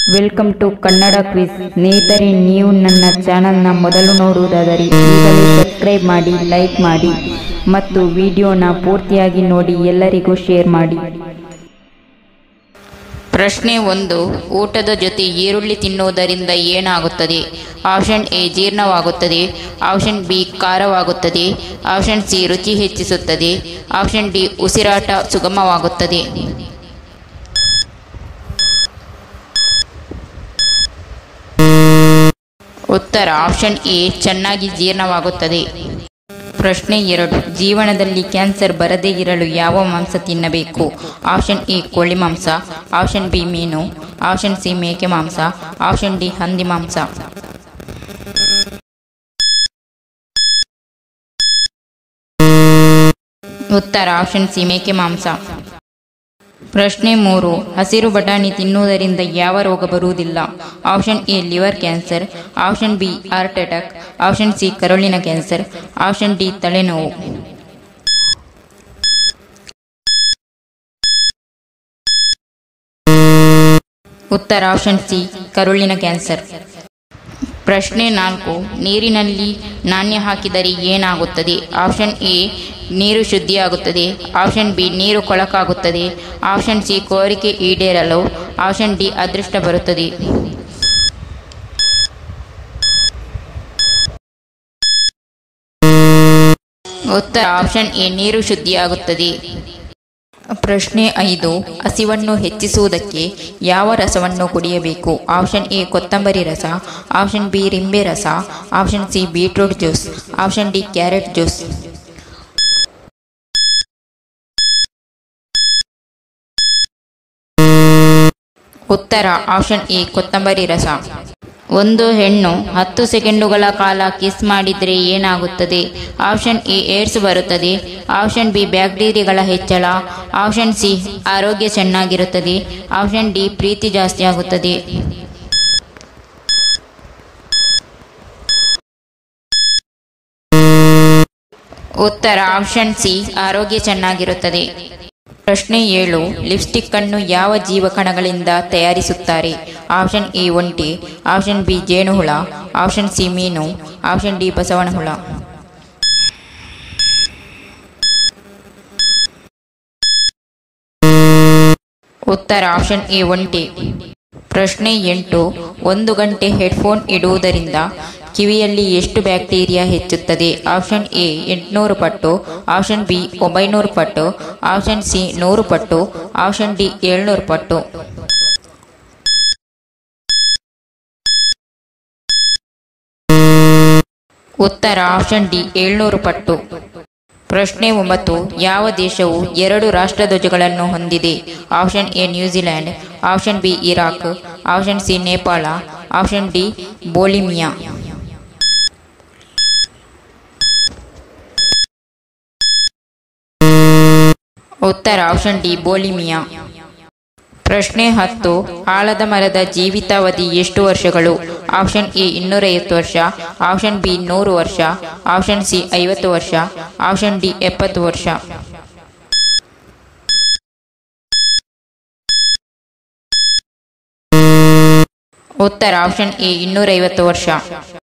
welcome to Kannada quiz ಸ್ನೇಹಿತರೆ ನೀವು ನನ್ನ ಚಾನಲ್ನ ಮೊದಲು ನೋಡುವುದಾದರೆ ಈಗಲೇ ಸಬ್ಸ್ಕ್ರೈಬ್ ಮಾಡಿ ಲೈಕ್ ಮಾಡಿ ಮತ್ತು ವಿಡಿಯೋನ ಪೂರ್ತಿಯಾಗಿ ನೋಡಿ ಎಲ್ಲರಿಗೂ ಶೇರ್ ಮಾಡಿ ಪ್ರಶ್ನೆ ಒಂದು ಊಟದ ಜೊತೆ ಈರುಳ್ಳಿ ತಿನ್ನುವುದರಿಂದ ಏನಾಗುತ್ತದೆ ಆಪ್ಷನ್ ಎ ಜೀರ್ಣವಾಗುತ್ತದೆ ಆಪ್ಷನ್ ಬಿ ಖಾರವಾಗುತ್ತದೆ ಆಪ್ಷನ್ ಸಿ ರುಚಿ ಹೆಚ್ಚಿಸುತ್ತದೆ ಆಪ್ಷನ್ ಡಿ ಉಸಿರಾಟ ಸುಗಮವಾಗುತ್ತದೆ ಉತ್ತರ ಆಪ್ಷನ್ ಎ ಚೆನ್ನಾಗಿ ಜೀರ್ಣವಾಗುತ್ತದೆ ಪ್ರಶ್ನೆ ಎರಡು ಜೀವನದಲ್ಲಿ ಕ್ಯಾನ್ಸರ್ ಬರದೇ ಇರಲು ಯಾವ ಮಾಂಸ ತಿನ್ನಬೇಕು ಆಪ್ಷನ್ ಎ ಕೋಳಿ ಮಾಂಸ ಆಪ್ಷನ್ ಬಿ ಮೀನು ಆಪ್ಷನ್ ಸಿ ಮೇಕೆ ಮಾಂಸ ಆಪ್ಷನ್ ಡಿ ಹಂದಿ ಮಾಂಸ ಉತ್ತರ ಆಪ್ಷನ್ ಸಿ ಮೇಕೆ ಮಾಂಸ ಪ್ರಶ್ನೆ ಮೂರು ಹಸಿರು ಬಟಾಣಿ ತಿನ್ನುವುದರಿಂದ ಯಾವ ರೋಗ ಬರುವುದಿಲ್ಲ option A liver cancer option B heart attack option C ಕರುಳಿನ ಕ್ಯಾನ್ಸರ್ ಆಪ್ಷನ್ ಡಿ ತಲೆನೋವು ಉತ್ತರ ಆಪ್ಷನ್ ಸಿ ಕರುಳಿನ ಕ್ಯಾನ್ಸರ್ ಪ್ರಶ್ನೆ ನಾಲ್ಕು ನೀರಿನಲ್ಲಿ ನಾಣ್ಯ ಹಾಕಿದರೆ ಏನಾಗುತ್ತದೆ ಆಪ್ಷನ್ ಎ ನೀರು ಶುದ್ಧಿಯಾಗುತ್ತದೆ ಆಪ್ಷನ್ ಬಿ ನೀರು ಕೊಳಕಾಗುತ್ತದೆ ಆಪ್ಷನ್ ಸಿ ಕೋರಿಕೆ ಈಡೇರಲು ಆಪ್ಷನ್ ಡಿ ಅದೃಷ್ಟ ಬರುತ್ತದೆ ಉತ್ತರ ಆಪ್ಷನ್ ಎ ನೀರು ಶುದ್ಧಿಯಾಗುತ್ತದೆ ಪ್ರಶ್ನೆ ಐದು ಹಸಿವನ್ನು ಹೆಚ್ಚಿಸುವುದಕ್ಕೆ ಯಾವ ರಸವನ್ನು ಕುಡಿಯಬೇಕು ಆಪ್ಷನ್ ಎ ಕೊತ್ತಂಬರಿ ರಸ ಆಪ್ಷನ್ ಬಿ ರಿಂಬೆ ರಸ option C beetroot juice option D carrot juice ಉತ್ತರ ಆಪ್ಷನ್ ಎ ಕೊತ್ತಂಬರಿ ರಸ ಒಂದು ಹೆಣ್ಣು ಹತ್ತು ಸೆಕೆಂಡುಗಳ ಕಾಲ ಕಿಸ್ ಮಾಡಿದರೆ ಏನಾಗುತ್ತದೆ ಆಪ್ಷನ್ ಎ ಏಡ್ಸ್ ಬರುತ್ತದೆ ಆಪ್ಷನ್ ಬಿ ಬ್ಯಾಕ್ಟೀರಿಯಾಗಳ ಹೆಚ್ಚಳ ಆಪ್ಷನ್ ಸಿ ಆರೋಗ್ಯ ಚೆನ್ನಾಗಿರುತ್ತದೆ ಆಪ್ಷನ್ ಡಿ ಪ್ರೀತಿ ಜಾಸ್ತಿ ಆಗುತ್ತದೆ ಉತ್ತರ ಆಪ್ಷನ್ ಸಿ ಆರೋಗ್ಯ ಚೆನ್ನಾಗಿರುತ್ತದೆ ಪ್ರಶ್ನೆ ಏಳು ಲಿಪ್ಸ್ಟಿಕ್ ಅನ್ನು ಯಾವ ಜೀವಕಣಗಳಿಂದ ತಯಾರಿಸುತ್ತಾರೆ ಆಪ್ಷನ್ ಎ ಒಂಟೆ ಆಪ್ಷನ್ ಬಿ ಜೇನುಹುಳ ಆಪ್ಷನ್ ಸಿ ಮೀನು ಆಪ್ಷನ್ ಡಿ ಬಸವನ ಹುಳ ಉತ್ತರ ಆಪ್ಷನ್ ಎ ಒಂಟೆ ಪ್ರಶ್ನೆ ಎಂಟು ಒಂದು ಗಂಟೆ ಹೆಡ್ಫೋನ್ ಇಡುವುದರಿಂದ ಕಿವಿಯಲ್ಲಿ ಎಷ್ಟು ಬ್ಯಾಕ್ಟೀರಿಯಾ ಹೆಚ್ಚುತ್ತದೆ ಆಪ್ಷನ್ ಎ ಎಂಟುನೂರು ಪಟ್ಟು ಆಪ್ಷನ್ ಬಿ ಒಂಬೈನೂರು ಪಟ್ಟು ಆಪ್ಷನ್ ಸಿ ನೂರು ಪಟ್ಟು ಆಪ್ಷನ್ ಡಿ ಏಳ್ನೂರು ಪಟ್ಟು ಉತ್ತರ ಆಪ್ಷನ್ ಡಿ ಏಳ್ನೂರು ಪಟ್ಟು ಪ್ರಶ್ನೆ ಒಂಬತ್ತು ಯಾವ ದೇಶವು ಎರಡು ರಾಷ್ಟ್ರಧ್ವಜಗಳನ್ನು ಹೊಂದಿದೆ option A New Zealand option B Iraq option C Nepal option D Bolivia ಉತ್ತರ ಆಪ್ಷನ್ ಡಿ ಬೋಲಿಮಿಯಾ ಪ್ರಶ್ನೆ ಹತ್ತು ಆಲದ ಮರದ ಜೀವಿತಾವಧಿ ಎಷ್ಟು ವರ್ಷಗಳು ಆಪ್ಷನ್ ಎ ಇನ್ನೂರೈವತ್ತು ವರ್ಷ ಆಪ್ಷನ್ ಬಿ ನೂರು ವರ್ಷ ಆಪ್ಷನ್ ಸಿ ಐವತ್ತು ವರ್ಷ ಆಪ್ಷನ್ ಡಿ ಎಪ್ಪತ್ತು ವರ್ಷ ಉತ್ತರ ಆಪ್ಷನ್ ಎ ಇನ್ನೂರೈವತ್ತು ವರ್ಷ